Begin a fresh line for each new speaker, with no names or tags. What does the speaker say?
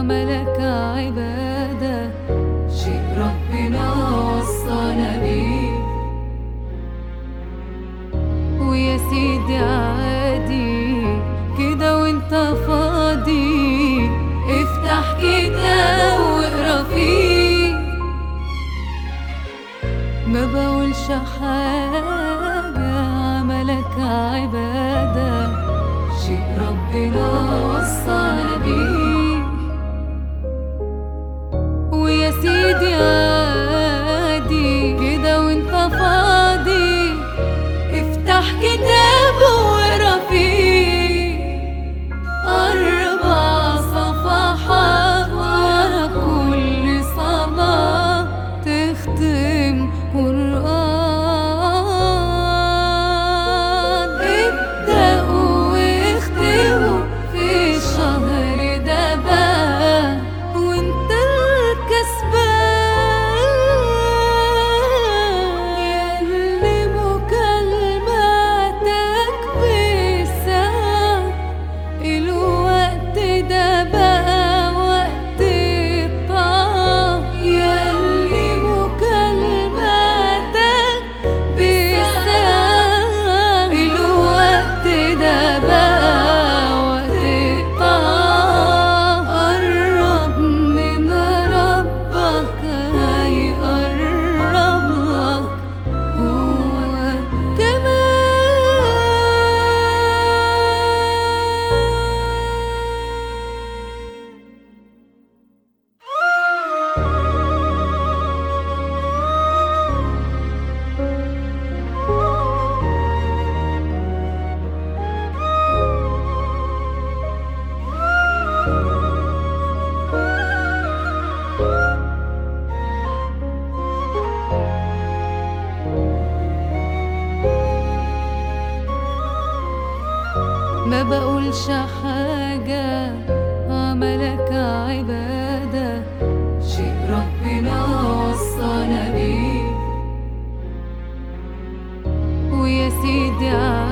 عملك عبادة شيء ربنا وصانا بيه ويا سيدي عادي كده وانت فاضي افتح كتاب واقرا فيه ما بقولش حاجة عملك عبادة شيء ربنا وصانا بيه ويا سيدي عادي كده وانت فاضي افتح كتاب واقرا فيه أربع صفحات ورا كل صلاة تختم قرآن ابدأوا واختموا في الشهر ده بقى وانت الكسبان يلي مكالماتك بالساعة الوقت ده بقى وقت الطعام يلي مكالماتك بالساعة الوقت ده بقى وقت الطعام قرب من ربك هيقرب لك هو كمان ما بقولش حاجة عملك عبادة شيء ربنا وصانا بيه ويا سيدي